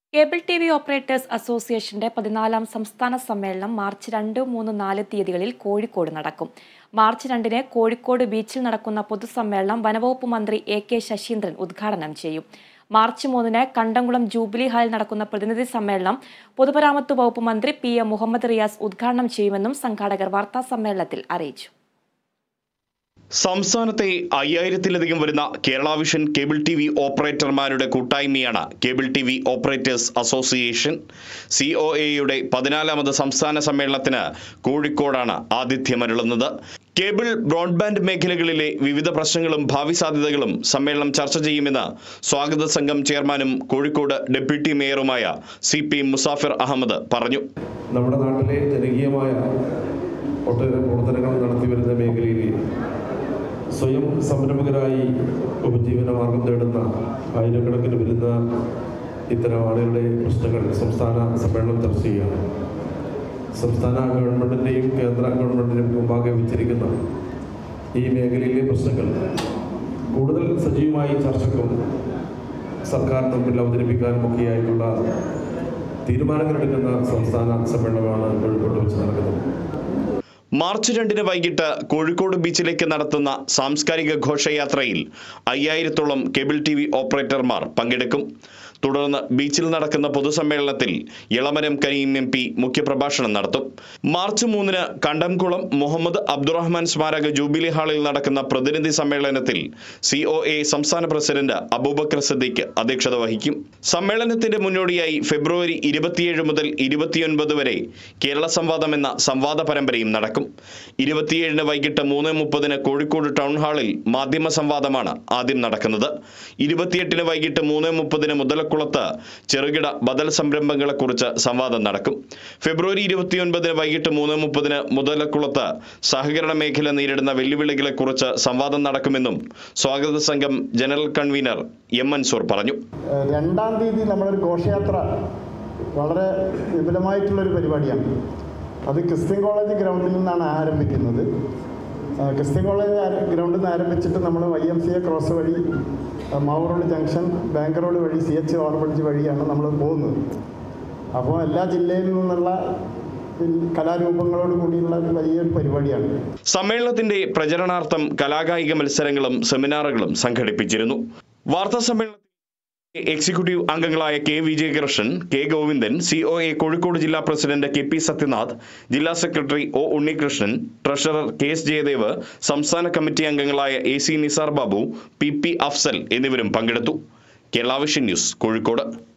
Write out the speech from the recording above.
cable T V operators അസോസിയേഷന്റെ പതിനാലാം സംസ്ഥാന സമ്മേളനം മാർച്ച് രണ്ട് മൂന്ന് നാല് തീയതികളിൽ കോഴിക്കോട് നടക്കും മാർച്ച് രണ്ടിന് കോഴിക്കോട് ബീച്ചിൽ നടക്കുന്ന പൊതുസമ്മേളനം വനവകുപ്പ് മന്ത്രി എ കെ ശശീന്ദ്രൻ ഉദ്ഘാടനം ചെയ്യും മാർച്ച് മൂന്നിന് കണ്ടംകുളം ജൂബിലി ഹാളിൽ നടക്കുന്ന പ്രതിനിധി സമ്മേളനം പൊതുമരാമത്ത് വകുപ്പ് മന്ത്രി പി എ മുഹമ്മദ് റിയാസ് ഉദ്ഘാടനം ചെയ്യുമെന്നും സംഘാടകർ വാർത്താ സമ്മേളനത്തിൽ അറിയിച്ചു സംസ്ഥാനത്തെ അയ്യായിരത്തിലധികം വരുന്ന Kerala vision cable T V ഓപ്പറേറ്റർമാരുടെ കൂട്ടായ്മയാണ് cable T V operators association C O എയുടെ പതിനാലാമത് സംസ്ഥാന സമ്മേളനത്തിന് കോഴിക്കോടാണ് ആതിഥ്യമരുളുന്നത് കേബിൾ ബ്രോഡ്ബാൻഡ് മേഖലകളിലെ വിവിധ പ്രശ്നങ്ങളും ഭാവി സാധ്യതകളും സമ്മേളനം ചർച്ച ചെയ്യുമെന്ന് സ്വാഗത സംഘം ചെയർമാനും കോഴിക്കോട് ഡെപ്യൂട്ടി മേയറുമായ സി പി മുസാഫിർ അഹമ്മദ് പറഞ്ഞു നമ്മുടെ നാട്ടിലെ ജനകീയമായ ഒട്ടേറെ പ്രവർത്തനങ്ങൾ നടത്തി വരുന്ന മേഖലയിൽ സ്വയം സംരംഭകരായി ഉപജീവന മാർഗം തേടുന്ന ആയിരക്കണക്കിന് വരുന്ന ഇത്തരം ആളുകളുടെ പ്രശ്നങ്ങൾ സംസ്ഥാന സമ്മേളനം ചർച്ച ചെയ്യുകയാണ് സംസ്ഥാന ഗവൺമെൻറ്റിൻ്റെയും കേന്ദ്ര ഗവൺമെൻറ്റിൻ്റെയും മുമ്പാകെ വെച്ചിരിക്കുന്ന ഈ മേഖലയിലെ പ്രശ്നങ്ങൾ കൂടുതൽ സജീവമായി ചർച്ചയ്ക്കും സർക്കാരിന് മുമ്പിൽ അവതരിപ്പിക്കാനും ഒക്കെയായിട്ടുള്ള തീരുമാനങ്ങളെടുക്കുന്ന സംസ്ഥാന സമ്മേളനമാണ് കോഴിക്കോട് വെച്ച് നടക്കുന്നത് മാർച്ച് രണ്ടിന് വൈകിട്ട് കോഴിക്കോട് ബീച്ചിലേക്ക് നടത്തുന്ന സാംസ്കാരിക ഘോഷയാത്രയിൽ അയ്യായിരത്തോളം കേബിൾ ടി വി ഓപ്പറേറ്റർമാർ പങ്കെടുക്കും തുടർന്ന് ബീച്ചിൽ നടക്കുന്ന പൊതുസമ്മേളനത്തിൽ ഇളമരം കരീം എം പി മുഖ്യപ്രഭാഷണം നടത്തും മാർച്ച് മൂന്നിന് കണ്ടംകുളം മുഹമ്മദ് അബ്ദുറഹ്മാൻ സ്മാരക ജൂബിലി ഹാളിൽ നടക്കുന്ന പ്രതിനിധി സമ്മേളനത്തിൽ സി ഒ എ സംസ്ഥാന പ്രസിഡന്റ് അബൂബക്കർ സദ്ദീഖ് അധ്യക്ഷത വഹിക്കും സമ്മേളനത്തിന്റെ മുന്നോടിയായി ഫെബ്രുവരി ഇരുപത്തിയേഴ് മുതൽ ഇരുപത്തിയൊൻപത് വരെ കേരള സംവാദം എന്ന സംവാദ പരമ്പരയും നടക്കും ഇരുപത്തിയേഴിന് വൈകിട്ട് മൂന്ന് മുപ്പതിന് കോഴിക്കോട് ടൗൺ ഹാളിൽ മാധ്യമ സംവാദമാണ് ആദ്യം നടക്കുന്നത് ഇരുപത്തിയെട്ടിന് വൈകിട്ട് മൂന്ന് മുപ്പതിന് മുതലക്കുളത്ത് ചെറുകിട ബദൽ സംരംഭങ്ങളെക്കുറിച്ച് സംവാദം നടക്കും ഫെബ്രുവരി ഇരുപത്തിയൊൻപതിന് വൈകിട്ട് മൂന്ന് മുപ്പതിന് മുതലക്കുളത്ത് സഹകരണ മേഖല നേരിടുന്ന വെല്ലുവിളികളെക്കുറിച്ച് സംവാദം നടക്കുമെന്നും സ്വാഗത സംഘം ജനറൽ കൺവീനർ എം മൻസൂർ പറഞ്ഞു ഏഹ് രണ്ടാം തീയതി നമ്മളൊരു ഘോഷയാത്ര വളരെ വിപുലമായിട്ടുള്ളൊരു പരിപാടിയാണ് അത് ക്രിസ്ത്യൻ കോളേജ് ഗ്രൗണ്ടിൽ നിന്നാണ് ആരംഭിക്കുന്നത് ഏഹ് ക്രിസ്ത്യൻ കോളേജ് ആര- ഗ്രൗണ്ടിൽ നിന്ന് ആരംഭിച്ചിട്ട് നമ്മൾ Y M C A cross വഴി ഏഹ് Mavoor road junction bank road വഴി സി എച്ച് ഓവർബ്രിഡ്ജ് വഴിയാണ് നമ്മൾ പോകുന്നത് അപ്പോൾ എല്ലാ ജില്ലയിൽ നിന്നുള്ള പിൻ- കലാരൂപങ്ങളോട് കൂടിയുള്ള ഒരു വലിയൊരു പരിപാടിയാണ് സമ്മേളനത്തിന്റെ പ്രചരണാർത്ഥം കലാകായിക മത്സരങ്ങളും സെമിനാറുകളും സംഘടിപ്പിച്ചിരുന്നു വാർത്താ സമ്മേളനത്തിൽ എക്സിക്യൂട്ടീവ് അംഗങ്ങളായ K Vijayakrishnan K Govindan C O A Kozhikode ജില്ലാ പ്രസിഡന്റ് കെ പി സത്യനാഥ് ജില്ലാ secretary O Unnikrishnan treasurer K S Jayadev സംസ്ഥാന കമ്മിറ്റി അംഗങ്ങളായ A C Nisar Babu P P Afsal എന്നിവരും പങ്കെടുത്തു കേരള വിഷൻ ന്യൂസ് കോഴിക്കോട്